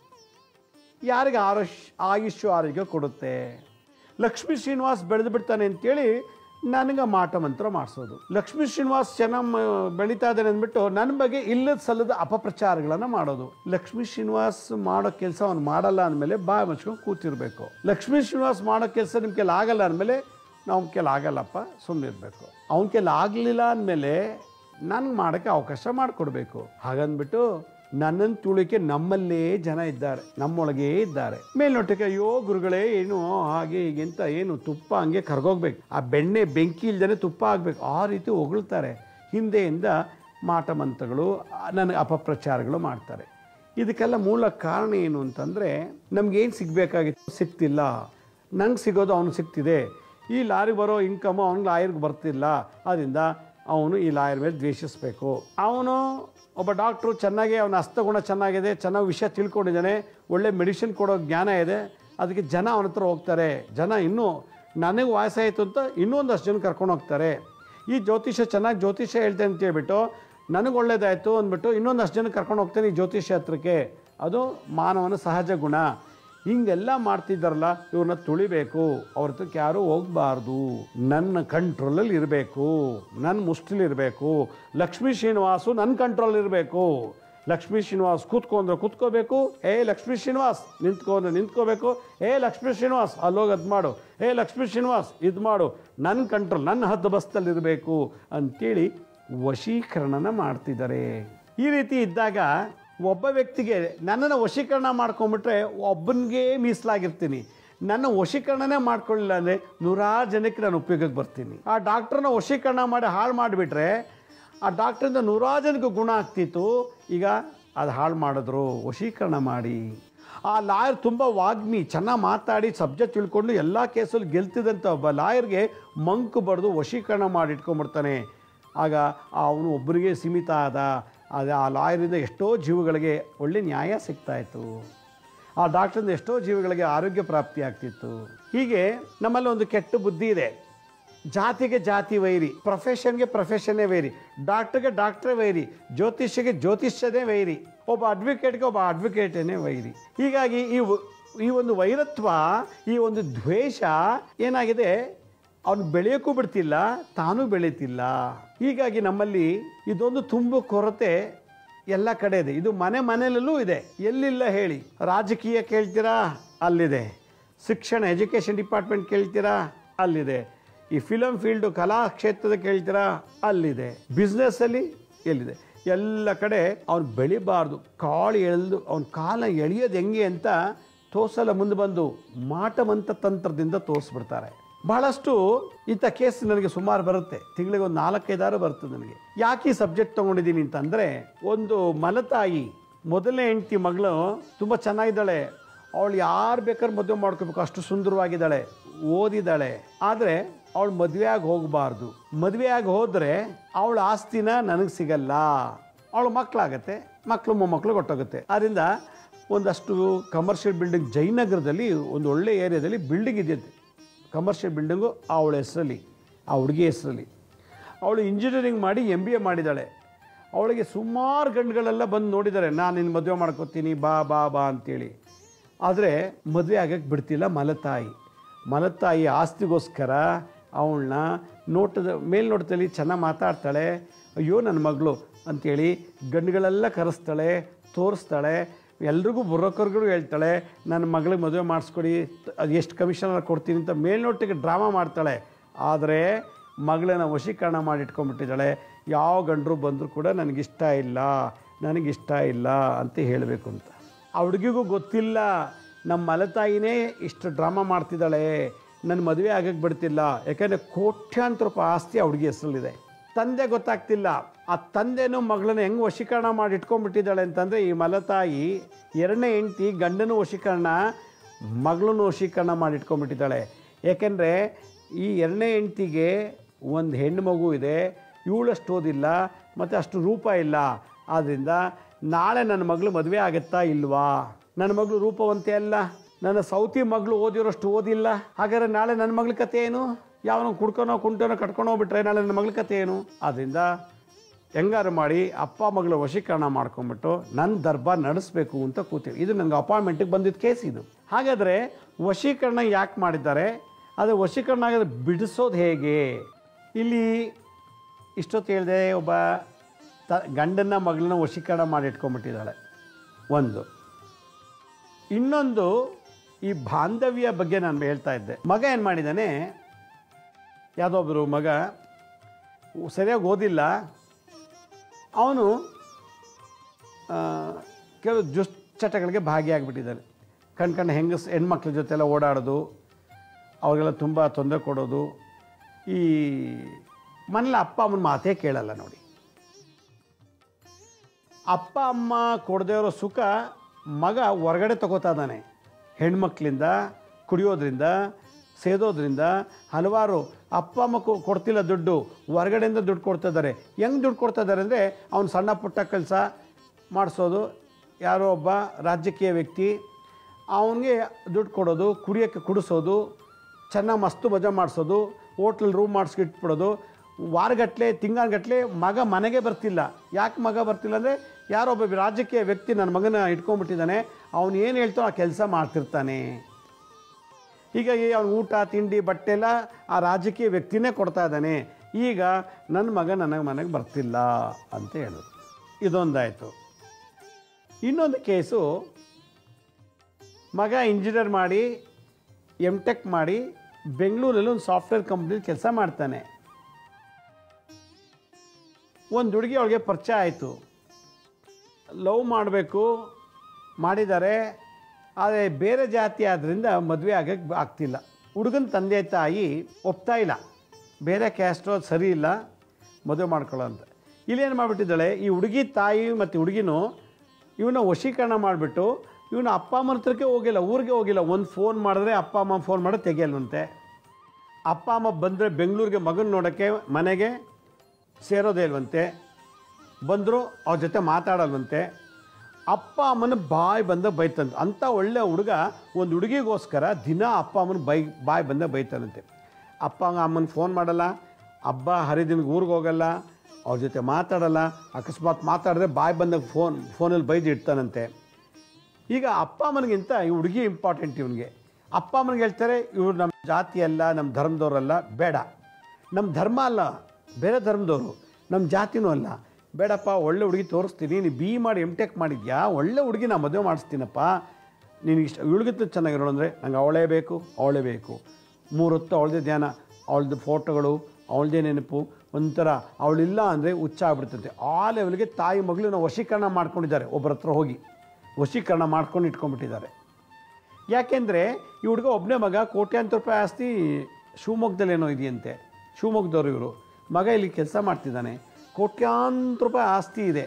ಯಾರಿಗೆ ಆರುಷ್ ಆಯುಷ್ಯ ಆರೋಗ್ಯ ಕೊಡುತ್ತೆ ಲಕ್ಷ್ಮೀ ಶ್ರೀನಿವಾಸ್ ಬೆಳೆದು ಬಿಡ್ತಾನೆ ಅಂತೇಳಿ ನನಗೆ ಮಾಟ ಮಂತ್ರ ಮಾಡಿಸೋದು ಲಕ್ಷ್ಮೀ ಶ್ರೀನಿವಾಸ್ ಚೆನ್ನಾಗಿ ಬೆಳೀತಾ ಇದ್ದಾನೆ ಅಂದ್ಬಿಟ್ಟು ನನ್ನ ಬಗ್ಗೆ ಇಲ್ಲದ ಸಲ್ಲದ ಅಪಪ್ರಚಾರಗಳನ್ನು ಮಾಡೋದು ಲಕ್ಷ್ಮೀ ಶ್ರೀನಿವಾಸ್ ಮಾಡೋ ಕೆಲಸ ಅವ್ನು ಮಾಡಲ್ಲ ಅಂದಮೇಲೆ ಬಾಯಿ ಮುಚ್ಕೊಂಡು ಕೂತಿರ್ಬೇಕು ಲಕ್ಷ್ಮೀ ಶ್ರೀನಿವಾಸ್ ಮಾಡೋ ಕೆಲಸ ನಿಮ್ಮ ಕೆಲ ಆಗಲ್ಲ ಅಂದಮೇಲೆ ನಾವು ಕೆಲ ಆಗಲ್ಲಪ್ಪ ಸುಮ್ಮನಿರ್ಬೇಕು ಅವನ ಕೆಲ ಆಗಲಿಲ್ಲ ಅಂದಮೇಲೆ ನನಗೆ ಮಾಡೋಕ್ಕೆ ಅವಕಾಶ ಮಾಡಿಕೊಡ್ಬೇಕು ಹಾಗಂದ್ಬಿಟ್ಟು ನನ್ನನ್ನು ತುಳಿಕೆ ನಮ್ಮಲ್ಲೇ ಜನ ಇದ್ದಾರೆ ನಮ್ಮೊಳಗೇ ಇದ್ದಾರೆ ಮೇಲ್ನೋಟಕ್ಕೆ ಅಯ್ಯೋ ಗುರುಗಳೇ ಏನು ಹಾಗೆ ಹೀಗೆ ಅಂತ ಏನು ತುಪ್ಪ ಹಂಗೆ ಕರ್ಗೋಗ್ಬೇಕು ಆ ಬೆಣ್ಣೆ ಬೆಂಕಿ ಇಲ್ದೇ ತುಪ್ಪ ಆಗಬೇಕು ಆ ರೀತಿ ಹೊಗಳ್ತಾರೆ ಹಿಂದೆಯಿಂದ ಮಾಟ ಮಂತ್ರಗಳು ನನಗೆ ಅಪಪ್ರಚಾರಗಳು ಮಾಡ್ತಾರೆ ಇದಕ್ಕೆಲ್ಲ ಮೂಲ ಕಾರಣ ಏನು ಅಂತಂದರೆ ನಮಗೇನು ಸಿಗಬೇಕಾಗಿತ್ತು ಸಿಗ್ತಿಲ್ಲ ನಂಗೆ ಸಿಗೋದು ಅವನು ಸಿಗ್ತಿದೆ ಈ ಲಾರಿಗೆ ಬರೋ ಇನ್ಕಮು ಅವ್ನ ಲಾಯರ್ಗೆ ಬರ್ತಿಲ್ಲ ಅದರಿಂದ ಅವನು ಈ ಲಾಯರ್ ಮೇಲೆ ದ್ವೇಷಿಸಬೇಕು ಅವನು ಒಬ್ಬ ಡಾಕ್ಟ್ರು ಚೆನ್ನಾಗಿ ಅವನ ಹಸ್ತಗುಣ ಚೆನ್ನಾಗಿದೆ ಚೆನ್ನಾಗಿ ವಿಷಯ ತಿಳ್ಕೊಂಡಿದ್ದಾನೆ ಒಳ್ಳೆ ಮೆಡಿಸಿನ್ ಕೊಡೋ ಜ್ಞಾನ ಇದೆ ಅದಕ್ಕೆ ಜನ ಅವನ ಹತ್ರ ಹೋಗ್ತಾರೆ ಜನ ಇನ್ನೂ ನನಗೆ ವಯಸ್ಸಾಯಿತು ಅಂತ ಇನ್ನೊಂದಷ್ಟು ಜನ ಕರ್ಕೊಂಡು ಹೋಗ್ತಾರೆ ಈ ಜ್ಯೋತಿಷ್ಯ ಚೆನ್ನಾಗಿ ಜ್ಯೋತಿಷ್ಯ ಹೇಳ್ತೇನೆ ಅಂತ ಹೇಳ್ಬಿಟ್ಟು ನನಗೆ ಒಳ್ಳೇದಾಯಿತು ಅಂದ್ಬಿಟ್ಟು ಇನ್ನೊಂದಷ್ಟು ಜನ ಕರ್ಕೊಂಡು ಹೋಗ್ತೇನೆ ಈ ಜ್ಯೋತಿಷ್ಯ ಹತ್ರಕ್ಕೆ ಅದು ಮಾನವನ ಸಹಜ ಗುಣ ಹಿಂಗೆಲ್ಲ ಮಾಡ್ತಿದ್ದಾರಲ್ಲ ಇವ್ರನ್ನ ತುಳಿಬೇಕು ಅವ್ರ ಹತ್ರಕ್ಕೆ ಯಾರೂ ಹೋಗಬಾರ್ದು ನನ್ನ ಕಂಟ್ರೋಲಲ್ಲಿ ಇರಬೇಕು ನನ್ನ ಮುಷ್ಟಿಲಿ ಇರಬೇಕು ಲಕ್ಷ್ಮೀ ಶ್ರೀನಿವಾಸು ನನ್ನ ಕಂಟ್ರೋಲ್ ಇರಬೇಕು ಲಕ್ಷ್ಮೀ ಶ್ರೀನಿವಾಸ್ ಕೂತ್ಕೊ ಅಂದ್ರೆ ಕೂತ್ಕೋಬೇಕು ಏ ಲಕ್ಷ್ಮೀ ಶ್ರೀನಿವಾಸ್ ನಿಂತ್ಕೊ ಅಂದ್ರೆ ನಿಂತ್ಕೋಬೇಕು ಏ ಲಕ್ಷ್ಮೀ ಶ್ರೀನಿವಾಸ್ ಅಲ್ಲೋಗಿ ಅದು ಮಾಡು ಏ ಲಕ್ಷ್ಮೀ ಶ್ರೀನಿವಾಸ್ ಇದು ಮಾಡು ನನ್ನ ಕಂಟ್ರೋಲ್ ನನ್ನ ಹದ್ದು ಬಸ್ತಲ್ಲಿ ಇರಬೇಕು ಅಂತೇಳಿ ವಶೀಕರಣನ ಮಾಡ್ತಿದ್ದಾರೆ ಈ ರೀತಿ ಇದ್ದಾಗ ಒಬ್ಬ ವ್ಯಕ್ತಿಗೆ ನನ್ನನ್ನು ವಶೀಕರಣ ಮಾಡ್ಕೊಂಬಿಟ್ರೆ ಒಬ್ಬನಿಗೆ ಮೀಸಲಾಗಿರ್ತೀನಿ ನನ್ನ ವಶೀಕರಣನೇ ಮಾಡ್ಕೊಳ್ಳಿಲ್ಲ ಅಂದರೆ ನೂರಾರು ಜನಕ್ಕೆ ನಾನು ಉಪಯೋಗಕ್ಕೆ ಬರ್ತೀನಿ ಆ ಡಾಕ್ಟ್ರನ್ನ ವಶೀಕರಣ ಮಾಡಿ ಹಾಳು ಮಾಡಿಬಿಟ್ರೆ ಆ ಡಾಕ್ಟ್ರಿಂದ ನೂರಾರು ಜನಕ್ಕೆ ಗುಣ ಆಗ್ತಿತ್ತು ಈಗ ಅದು ಹಾಳು ಮಾಡಿದ್ರು ವಶೀಕರಣ ಮಾಡಿ ಆ ಲಾಯರ್ ತುಂಬ ವಾಗ್ಮಿ ಚೆನ್ನಾಗಿ ಮಾತಾಡಿ ಸಬ್ಜೆಕ್ಟ್ ತಿಳ್ಕೊಂಡು ಎಲ್ಲ ಕೇಸಲ್ಲಿ ಗೆಲ್ತಿದ್ದಂಥ ಒಬ್ಬ ಲಾಯರ್ಗೆ ಮಂಕು ಬಡ್ದು ವಶೀಕರಣ ಮಾಡಿ ಇಟ್ಕೊಂಡ್ಬಿಡ್ತಾನೆ ಆಗ ಅವನು ಒಬ್ಬರಿಗೆ ಸೀಮಿತ ಆದ ಅದು ಆ ಲಾಯರಿಂದ ಎಷ್ಟೋ ಜೀವಗಳಿಗೆ ಒಳ್ಳೆ ನ್ಯಾಯ ಸಿಗ್ತಾಯಿತ್ತು ಆ ಡಾಕ್ಟ್ರಿಂದ ಎಷ್ಟೋ ಜೀವಗಳಿಗೆ ಆರೋಗ್ಯ ಪ್ರಾಪ್ತಿ ಆಗ್ತಿತ್ತು ಹೀಗೆ ನಮ್ಮಲ್ಲಿ ಒಂದು ಕೆಟ್ಟ ಬುದ್ಧಿ ಇದೆ ಜಾತಿಗೆ ಜಾತಿ ವೈರಿ ಪ್ರೊಫೆಷನ್ಗೆ ಪ್ರೊಫೆಷನ್ನೇ ವೈರಿ ಡಾಕ್ಟ್ರಿಗೆ ಡಾಕ್ಟ್ರೇ ವೈರಿ ಜ್ಯೋತಿಷ್ಯಗೆ ಜ್ಯೋತಿಷ್ಯನೇ ವೈರಿ ಒಬ್ಬ ಅಡ್ವೊಕೇಟ್ಗೆ ಒಬ್ಬ ಅಡ್ವೊಕೇಟೇ ವೈರಿ ಹೀಗಾಗಿ ಈ ವ- ಈ ಒಂದು ವೈರತ್ವ ಈ ಒಂದು ದ್ವೇಷ ಏನಾಗಿದೆ ಅವನು ಬೆಳೆಯೋಕ್ಕೂ ಬಿಡ್ತಿಲ್ಲ ತಾನೂ ಬೆಳೀತಿಲ್ಲ ಹೀಗಾಗಿ ನಮ್ಮಲ್ಲಿ ಇದೊಂದು ತುಂಬ ಕೊರತೆ ಎಲ್ಲ ಕಡೆ ಇದೆ ಇದು ಮನೆ ಮನೆಯಲ್ಲೂ ಇದೆ ಎಲ್ಲಿಲ್ಲ ಹೇಳಿ ರಾಜಕೀಯ ಕೇಳ್ತೀರಾ ಅಲ್ಲಿದೆ ಶಿಕ್ಷಣ ಎಜುಕೇಷನ್ ಡಿಪಾರ್ಟ್ಮೆಂಟ್ ಕೇಳ್ತೀರಾ ಅಲ್ಲಿದೆ ಈ ಫಿಲಮ್ ಫೀಲ್ಡು ಕಲಾ ಕ್ಷೇತ್ರದ ಕೇಳ್ತೀರಾ ಅಲ್ಲಿದೆ ಬಿಸ್ನೆಸ್ಸಲ್ಲಿ ಎಲ್ಲಿದೆ ಎಲ್ಲ ಕಡೆ ಅವ್ನು ಬೆಳಿಬಾರ್ದು ಕಾಳು ಎಳೆದು ಅವ್ನ ಕಾಲ ಎಳೆಯೋದು ಹೆಂಗೆ ಅಂತ ತೋರ್ಸಲ್ಲ ಮುಂದೆ ಬಂದು ಮಾಟವಂತ ತಂತ್ರದಿಂದ ತೋರಿಸ್ಬಿಡ್ತಾರೆ ಬಹಳಷ್ಟು ಇಂಥ ಕೇಸ್ ನನಗೆ ಸುಮಾರು ಬರುತ್ತೆ ತಿಂಗಳಿಗೆ ಒಂದು ನಾಲ್ಕೈದಾರು ಬರ್ತದೆ ನನಗೆ ಯಾಕೆ ಈ ಸಬ್ಜೆಕ್ಟ್ ತೊಗೊಂಡಿದ್ದೀನಿ ಅಂತಂದರೆ ಒಂದು ಮಲತಾಯಿ ಮೊದಲನೇ ಹೆಂಡತಿ ಮಗಳು ತುಂಬ ಚೆನ್ನಾಗಿದ್ದಾಳೆ ಅವಳು ಯಾರು ಬೇಕಾದ್ರೆ ಮದುವೆ ಮಾಡ್ಕೋಬೇಕು ಅಷ್ಟು ಸುಂದರವಾಗಿದ್ದಾಳೆ ಓದಿದ್ದಾಳೆ ಆದರೆ ಅವಳು ಮದುವೆಯಾಗಿ ಹೋಗಬಾರ್ದು ಮದುವೆಯಾಗಿ ಹೋದರೆ ಅವಳ ಆಸ್ತಿನ ನನಗೆ ಸಿಗಲ್ಲ ಅವಳು ಮಕ್ಕಳಾಗತ್ತೆ ಮಕ್ಕಳು ಮೊಮ್ಮಕ್ಕಳು ಕೊಟ್ಟೋಗುತ್ತೆ ಆದ್ದರಿಂದ ಒಂದಷ್ಟು ಕಮರ್ಷಿಯಲ್ ಬಿಲ್ಡಿಂಗ್ ಜಯನಗರದಲ್ಲಿ ಒಂದು ಒಳ್ಳೆ ಏರಿಯಾದಲ್ಲಿ ಬಿಲ್ಡಿಂಗ್ ಇದೆಯಂತೆ ಕಮರ್ಷಿಯಲ್ ಬಿಲ್ಡಿಂಗು ಅವಳ ಹೆಸರಲ್ಲಿ ಆ ಹುಡುಗಿ ಹೆಸರಲ್ಲಿ ಅವಳು ಇಂಜಿನಿಯರಿಂಗ್ ಮಾಡಿ ಎಮ್ ಬಿ ಎ ಮಾಡಿದ್ದಾಳೆ ಅವಳಿಗೆ ಸುಮಾರು ಗಂಡುಗಳೆಲ್ಲ ಬಂದು ನೋಡಿದ್ದಾರೆ ನಾನು ನಿನ್ನ ಮದುವೆ ಮಾಡ್ಕೋತೀನಿ ಬಾ ಬಾ ಬಾ ಅಂತೇಳಿ ಆದರೆ ಮದುವೆ ಆಗಕ್ಕೆ ಬಿಡ್ತಿಲ್ಲ ಮಲತಾಯಿ ಮಲತಾಯಿ ಆಸ್ತಿಗೋಸ್ಕರ ಅವಳನ್ನ ನೋಟದ ಮೇಲ್ನೋಟದಲ್ಲಿ ಚೆನ್ನಾಗಿ ಮಾತಾಡ್ತಾಳೆ ಅಯ್ಯೋ ನನ್ನ ಮಗಳು ಅಂಥೇಳಿ ಗಂಡುಗಳೆಲ್ಲ ಕರೆಸ್ತಾಳೆ ತೋರಿಸ್ತಾಳೆ ಎಲ್ರಿಗೂ ಬ್ರೋಕರ್ಗಳು ಹೇಳ್ತಾಳೆ ನನ್ನ ಮಗಳಿಗೆ ಮದುವೆ ಮಾಡಿಸ್ಕೊಡಿ ಅದು ಎಷ್ಟು ಕಮಿಷನ್ ಕೊಡ್ತೀನಿ ಅಂತ ಮೇಲ್ನೋಟಿಗೆ ಡ್ರಾಮಾ ಮಾಡ್ತಾಳೆ ಆದರೆ ಮಗಳನ್ನ ವಶೀಕರಣ ಮಾಡಿ ಇಟ್ಕೊಂಡ್ಬಿಟ್ಟಿದ್ದಾಳೆ ಯಾವ ಗಂಡರು ಬಂದರೂ ಕೂಡ ನನಗಿಷ್ಟ ಇಲ್ಲ ನನಗಿಷ್ಟ ಇಲ್ಲ ಅಂತ ಹೇಳಬೇಕು ಅಂತ ಆ ಹುಡುಗಿಗೂ ಗೊತ್ತಿಲ್ಲ ನಮ್ಮ ಮಲತಾಯಿನೇ ಇಷ್ಟು ಡ್ರಾಮಾ ಮಾಡ್ತಿದ್ದಾಳೆ ನನ್ನ ಮದುವೆ ಆಗಕ್ಕೆ ಬಿಡ್ತಿಲ್ಲ ಯಾಕೆಂದರೆ ಕೋಟ್ಯಾಂತರ ರೂಪಾಯಿ ಆಸ್ತಿ ಆ ಹುಡುಗಿ ಹೆಸರಲ್ಲಿದೆ ತಂದೆ ಗೊತ್ತಾಗ್ತಿಲ್ಲ ಆ ತಂದೆನೂ ಮಗಳನ್ನ ಹೆಂಗೆ ವಶೀಕರಣ ಮಾಡಿ ಇಟ್ಕೊಂಡ್ಬಿಟ್ಟಿದ್ದಾಳೆ ಅಂತಂದರೆ ಈ ಮಲತಾಯಿ ಎರಡನೇ ಹೆಂಡ್ತಿ ಗಂಡನೂ ವಶೀಕರಣ ಮಗಳನ್ನೂ ವಶೀಕರಣ ಮಾಡಿ ಇಟ್ಕೊಂಡ್ಬಿಟ್ಟಿದ್ದಾಳೆ ಏಕೆಂದರೆ ಈ ಎರಡನೇ ಹೆಂಡ್ತಿಗೆ ಒಂದು ಹೆಣ್ಣು ಮಗು ಇದೆ ಇವಳಷ್ಟು ಓದಿಲ್ಲ ಮತ್ತು ಅಷ್ಟು ರೂಪ ಇಲ್ಲ ಆದ್ದರಿಂದ ನಾಳೆ ನನ್ನ ಮಗಳು ಮದುವೆ ಆಗುತ್ತಾ ಇಲ್ವಾ ನನ್ನ ಮಗಳು ರೂಪವಂತೆ ಅಲ್ಲ ನನ್ನ ಸೌತಿ ಮಗಳು ಓದಿರೋಷ್ಟು ಓದಿಲ್ಲ ಹಾಗಾದ್ರೆ ನಾಳೆ ನನ್ನ ಮಗಳ ಕತೆ ಏನು ಯಾವನೋ ಕುಡ್ಕೊನೋ ಕುಂಟನೋ ಕಟ್ಕೊಂಡು ಹೋಗ್ಬಿಟ್ರೆ ನಾಳೆ ನನ್ನ ಮಗಳ ಕತೆ ಏನು ಆದ್ದರಿಂದ ಹೆಂಗಾರು ಮಾಡಿ ಅಪ್ಪ ಮಗಳ ವಶೀಕರಣ ಮಾಡ್ಕೊಂಬಿಟ್ಟು ನನ್ನ ದರ್ಬಾರ್ ನಡೆಸಬೇಕು ಅಂತ ಕೂತೀವಿ ಇದು ನನಗೆ ಅಪಾಯಿಂಟ್ಮೆಂಟಿಗೆ ಬಂದಿದ್ದ ಕೇಸ್ ಇದು ಹಾಗಾದರೆ ವಶೀಕರಣ ಯಾಕೆ ಮಾಡಿದ್ದಾರೆ ಅದು ವಶೀಕರಣ ಆಗೋದು ಬಿಡಿಸೋದು ಹೇಗೆ ಇಲ್ಲಿ ಇಷ್ಟೊತ್ತು ಹೇಳಿದೆ ಒಬ್ಬ ತ ಗಂಡನ ಮಗಳನ್ನ ವಶೀಕರಣ ಮಾಡಿ ಇಟ್ಕೊಂಡ್ಬಿಟ್ಟಿದ್ದಾಳೆ ಒಂದು ಇನ್ನೊಂದು ಈ ಬಾಂಧವ್ಯ ಬಗ್ಗೆ ನಾನು ಹೇಳ್ತಾ ಇದ್ದೆ ಮಗ ಏನು ಮಾಡಿದ್ದಾನೆ ಯಾವುದೊಬ್ಬರು ಮಗ ಸರಿಯಾಗಿ ಓದಿಲ್ಲ ಅವನು ಕೆಲವು ದುಶ್ಚಟಗಳಿಗೆ ಭಾಗಿಯಾಗಿಬಿಟ್ಟಿದ್ದಾನೆ ಕಣ್ ಕಣ್ಣು ಹೆಂಗಸ್ ಹೆಣ್ಮಕ್ಳ ಜೊತೆಲ್ಲ ಓಡಾಡೋದು ಅವ್ರಿಗೆಲ್ಲ ತುಂಬ ತೊಂದರೆ ಕೊಡೋದು ಈ ಮನೇಲಿ ಅಪ್ಪ ಅಮ್ಮನ ಮಾತೇ ಕೇಳಲ್ಲ ನೋಡಿ ಅಪ್ಪ ಅಮ್ಮ ಕೊಡದೇ ಇರೋ ಸುಖ ಮಗ ಹೊರಗಡೆ ತಗೋತಾ ಇದ್ದಾನೆ ಹೆಣ್ಮಕ್ಳಿಂದ ಕುಡಿಯೋದ್ರಿಂದ ಸೇದೋದ್ರಿಂದ ಹಲವಾರು ಅಪ್ಪ ಅಮ್ಮ ಕೊ- ಕೊಡ್ತಿಲ್ಲ ದುಡ್ಡು ಹೊರಗಡೆಯಿಂದ ದುಡ್ಡು ಕೊಡ್ತಾ ಇದ್ದಾರೆ ಹೆಂಗೆ ದುಡ್ಡು ಕೊಡ್ತಾ ಇದ್ದಾರೆ ಅಂದರೆ ಅವ್ನು ಸಣ್ಣ ಪುಟ್ಟ ಕೆಲಸ ಮಾಡಿಸೋದು ಯಾರೋ ಒಬ್ಬ ರಾಜಕೀಯ ವ್ಯಕ್ತಿ ಅವನಿಗೆ ದುಡ್ಡು ಕೊಡೋದು ಕುಡಿಯೋಕ್ಕೆ ಕುಡಿಸೋದು ಚೆನ್ನಾಗಿ ಮಸ್ತು ಮಜಾ ಮಾಡಿಸೋದು ಹೋಟ್ಲಲ್ಲಿ ರೂಮ್ ಮಾಡಿಸ್ಕಿಟ್ಬಿಡೋದು ವಾರಗಟ್ಟಲೆ ತಿಂಗಳಗಟ್ಟಲೆ ಮಗ ಮನೆಗೆ ಬರ್ತಿಲ್ಲ ಯಾಕೆ ಮಗ ಬರ್ತಿಲ್ಲ ಅಂದರೆ ಯಾರೋ ಒಬ್ಬ ರಾಜಕೀಯ ವ್ಯಕ್ತಿ ನನ್ನ ಮಗನ ಇಟ್ಕೊಂಡ್ಬಿಟ್ಟಿದ್ದಾನೆ ಅವನು ಏನು ಹೇಳ್ತಾನೋ ಆ ಕೆಲಸ ಮಾಡ್ತಿರ್ತಾನೆ ಹೀಗಾಗಿ ಅವ್ನು ಊಟ ತಿಂಡಿ ಬಟ್ಟೆ ಎಲ್ಲ ಆ ರಾಜಕೀಯ ವ್ಯಕ್ತಿನೇ ಕೊಡ್ತಾ ಇದ್ದಾನೆ ಈಗ ನನ್ನ ಮಗ ನನಗೆ ಮನೆಗೆ ಬರ್ತಿಲ್ಲ ಅಂತ ಹೇಳೋದು ಇದೊಂದಾಯಿತು ಇನ್ನೊಂದು ಕೇಸು ಮಗ ಇಂಜಿನಿಯರ್ ಮಾಡಿ ಎಮ್ ಟೆಕ್ ಮಾಡಿ ಬೆಂಗಳೂರಲ್ಲಿ ಒಂದು ಸಾಫ್ಟ್ವೇರ್ ಕಂಪ್ನಿಲಿ ಕೆಲಸ ಮಾಡ್ತಾನೆ ಒಂದು ಹುಡುಗಿ ಅವಳಿಗೆ ಪರಿಚಯ ಆಯಿತು ಲವ್ ಮಾಡಬೇಕು ಮಾಡಿದ್ದಾರೆ ಆದರೆ ಬೇರೆ ಜಾತಿ ಆದ್ದರಿಂದ ಮದುವೆ ಆಗಕ್ಕೆ ಆಗ್ತಿಲ್ಲ ಹುಡುಗನ ತಂದೆ ತಾಯಿ ಒಪ್ತಾ ಇಲ್ಲ ಬೇರೆ ಕ್ಯಾಸ್ಟು ಅದು ಸರಿ ಇಲ್ಲ ಮದುವೆ ಮಾಡ್ಕೊಳ್ಳೋ ಅಂತ ಇಲ್ಲೇನು ಮಾಡಿಬಿಟ್ಟಿದ್ದಾಳೆ ಈ ಹುಡುಗಿ ತಾಯಿ ಮತ್ತು ಹುಡುಗಿನೂ ಇವನ್ನ ವಶೀಕರಣ ಮಾಡಿಬಿಟ್ಟು ಇವನು ಅಪ್ಪ ಅಮ್ಮನ ಹತ್ರಕ್ಕೆ ಹೋಗಿಲ್ಲ ಊರಿಗೆ ಹೋಗಿಲ್ಲ ಒಂದು ಫೋನ್ ಮಾಡಿದ್ರೆ ಅಪ್ಪ ಅಮ್ಮ ಫೋನ್ ಮಾಡೋದು ತೆಗಿಯಲ್ವಂತೆ ಅಪ್ಪ ಅಮ್ಮ ಬಂದರೆ ಬೆಂಗಳೂರಿಗೆ ಮಗನ ನೋಡೋಕ್ಕೆ ಮನೆಗೆ ಸೇರೋದೇ ಇಲ್ವಂತೆ ಬಂದರು ಅವ್ರ ಜೊತೆ ಮಾತಾಡಲ್ವಂತೆ ಅಪ್ಪ ಅಮ್ಮನ ಬಾಯಿ ಬಂದ ಬೈತಂತೆ ಅಂಥ ಒಳ್ಳೆ ಹುಡುಗ ಒಂದು ಹುಡುಗಿಗೋಸ್ಕರ ದಿನ ಅಪ್ಪ ಅಮ್ಮನ ಬೈ ಬಾಯಿ ಬಂದ ಬೈತಾನಂತೆ ಅಪ್ಪ ಅಮ್ಮನ ಫೋನ್ ಮಾಡಲ್ಲ ಹಬ್ಬ ಹರಿದಿನಗೆ ಊರಿಗೆ ಹೋಗಲ್ಲ ಅವ್ರ ಜೊತೆ ಮಾತಾಡಲ್ಲ ಅಕಸ್ಮಾತ್ ಮಾತಾಡಿದ್ರೆ ಬಾಯಿ ಬಂದಾಗ ಫೋನ್ ಫೋನಲ್ಲಿ ಬೈದು ಇಡ್ತಾನಂತೆ ಈಗ ಅಪ್ಪ ಅಮ್ಮನಿಗಿಂತ ಈ ಹುಡುಗಿ ಇಂಪಾರ್ಟೆಂಟ್ ಇವನಿಗೆ ಅಪ್ಪ ಅಮ್ಮನಿಗೆ ಹೇಳ್ತಾರೆ ಇವ್ರು ನಮ್ಮ ಜಾತಿ ಅಲ್ಲ ನಮ್ಮ ಧರ್ಮದವರಲ್ಲ ಬೇಡ ನಮ್ಮ ಧರ್ಮ ಅಲ್ಲ ಬೇರೆ ಧರ್ಮದವರು ನಮ್ಮ ಜಾತಿನೂ ಅಲ್ಲ ಬೇಡಪ್ಪ ಒಳ್ಳೆ ಹುಡುಗಿ ತೋರಿಸ್ತೀನಿ ನೀನು ಬಿ ಮಾಡಿ ಎಮ್ ಟೆಕ್ ಮಾಡಿದ್ಯಾ ಒಳ್ಳೆ ಹುಡುಗಿ ನಾ ಮದುವೆ ಮಾಡಿಸ್ತೀನಪ್ಪ ನೀನು ಇಷ್ಟ ಇವಳಿಗಿಂತ ಚೆನ್ನಾಗಿರೋಳು ಅಂದರೆ ನಂಗೆ ಅವಳೇ ಬೇಕು ಅವಳೇ ಬೇಕು ಮೂರು ಹೊತ್ತು ಅವಳದೇ ಧ್ಯಾನ ಅವಳದ್ದು ಫೋಟೋಗಳು ಅವಳದೇ ನೆನಪು ಒಂಥರ ಅವಳಿಲ್ಲ ಅಂದರೆ ಹುಚ್ಚ ಆಗ್ಬಿಡ್ತಂತೆ ಆ ಲೆವೆಲ್ಗೆ ತಾಯಿ ಮಗಳನ್ನ ವಶೀಕರಣ ಮಾಡ್ಕೊಂಡಿದ್ದಾರೆ ಒಬ್ಬರ ಹತ್ರ ಹೋಗಿ ವಶೀಕರಣ ಮಾಡ್ಕೊಂಡು ಇಟ್ಕೊಂಡ್ಬಿಟ್ಟಿದ್ದಾರೆ ಯಾಕೆಂದರೆ ಈ ಹುಡುಗ ಒಬ್ಬನೇ ಮಗ ಕೋಟ್ಯಾಂತರ ರೂಪಾಯಿ ಆಸ್ತಿ ಶಿವಮೊಗ್ಗದಲ್ಲಿ ಏನೋ ಇದೆಯಂತೆ ಶಿವಮೊಗ್ಗದವ್ರು ಇವರು ಮಗ ಇಲ್ಲಿ ಕೆಲಸ ಮಾಡ್ತಿದ್ದಾನೆ ಕೋಟ್ಯಾಂತರ ರೂಪಾಯಿ ಆಸ್ತಿ ಇದೆ